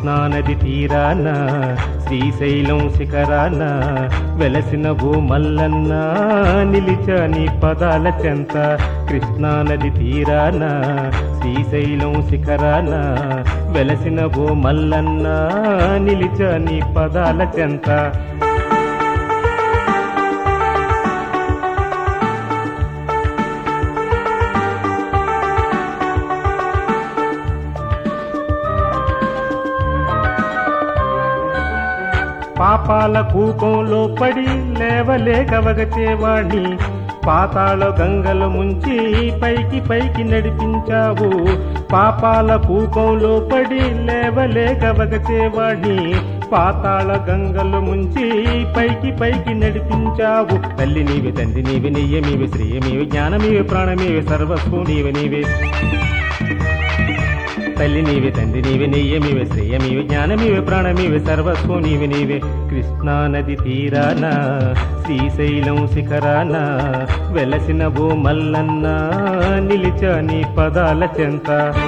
కృష్ణానది తీరాన శ్రీశైలం శిఖరాన వెలసిన ఓ మల్లన్న నిలిచ నీ పదాల చెంత కృష్ణానది తీరాన శ్రీశైలం శిఖరాన వెలసిన ఓ మల్లన్న నిలిచ నీ పదాల చెంత పాపాల కూపంలో పడి లేవలేక వగచేవాణ్ణి పాతాళ గంగలు ముంచి పైకి పైకి నడిపించావు పాపాల కూపంలో పడి లేవలేక వగచేవాణ్ణి పాతాళ గంగలు ముంచి పైకి పైకి నడిపించావు తల్లి నీవి తండ్రి నీవి నెయ్యమీవి శ్రేయమీవి జ్ఞానమీవి ప్రాణమీవి సర్వస్వం నీవి నీవే తల్లి నీవే తండ్రి నీవే నెయ్యమివే శ్రేయమివే జ్ఞానమివే ప్రాణమివే సర్వస్వం నీవే నీవే కృష్ణా నది తీరాన శ్రీశైలం శిఖరాన వెలసిన ఓ మల్లన్న నిలిచ నీ పదాల చెంత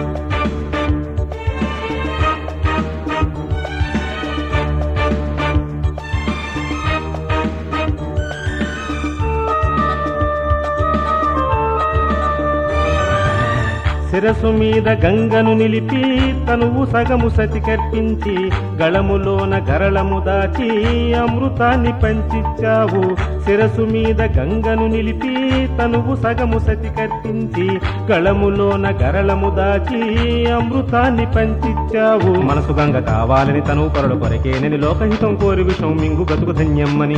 శిరసు మీద గంగను నిలిపి తనువు సగము సతి కర్పించి గళములోన గరళము దాచి అమృతాన్ని పంచిచ్చావు శిరసు మీద గంగను నిలిపి తనువు సగము సతి కర్పించి గళములోన గరళము దాచి అమృతాన్ని పంచిచ్చావు మనసు గంగ కావాలని తనువు పరుడు కొరకేనని లోకహితం కోరి విషం మింగు బతుకు ధన్యమ్మని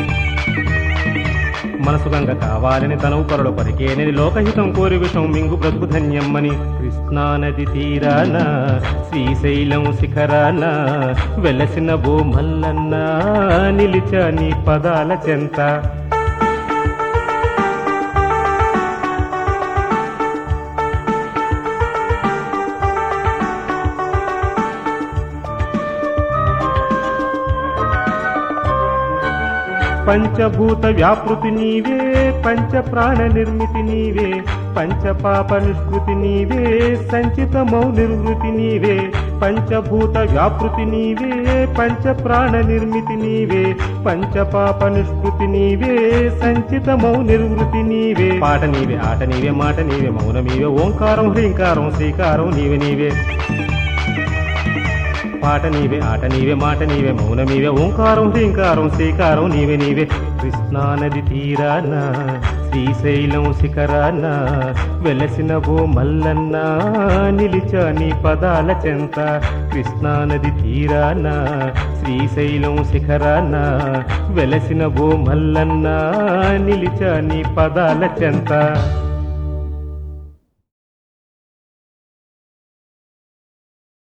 మనసు గంగ కావాలని తనవు పరుడు పరికేనని లోకహితం కోరి విషం మింగు బ్రతుకు ధన్యమ్మని కృష్ణానది తీరాన శ్రీశైలం శిఖరాన వెలసిన ఓ మల్లన్న నిలిచ నీ పదాల చెంత పంచభూత వ్యాపృతి నీవే పంచ ప్రాణ నిర్మితి నీవే పంచ పాప నిష్కృతి నీవే సంచితమౌ నిర్వృతి నీవే పంచభూత వ్యాపృతి నీవే పంచ ప్రాణ నిర్మితి నీవే పంచ పాప నిష్కృతి నీవే సంచితమౌ నిర్వృతి నీవే పాట నీవే ఆట నీవే మాట నీవే మౌనమీవే ఓంకారం హ్రీంకారం శ్రీకారం నీవే నీవే పాట నీవే ఆట నీవే మాట నీవే మౌనమీవే ఓంకారం హ్రీంకారం శ్రీకారం నీవే నీవే కృష్ణానది తీరాన శ్రీశైలం శిఖరాన వెలసిన ఓ మల్లన్న నిలిచ నీ పదాల చెంత కృష్ణానది తీరాన శ్రీశైలం శిఖరాన వెలసిన ఓ మల్లన్న నిలిచ నీ పదాల చెంత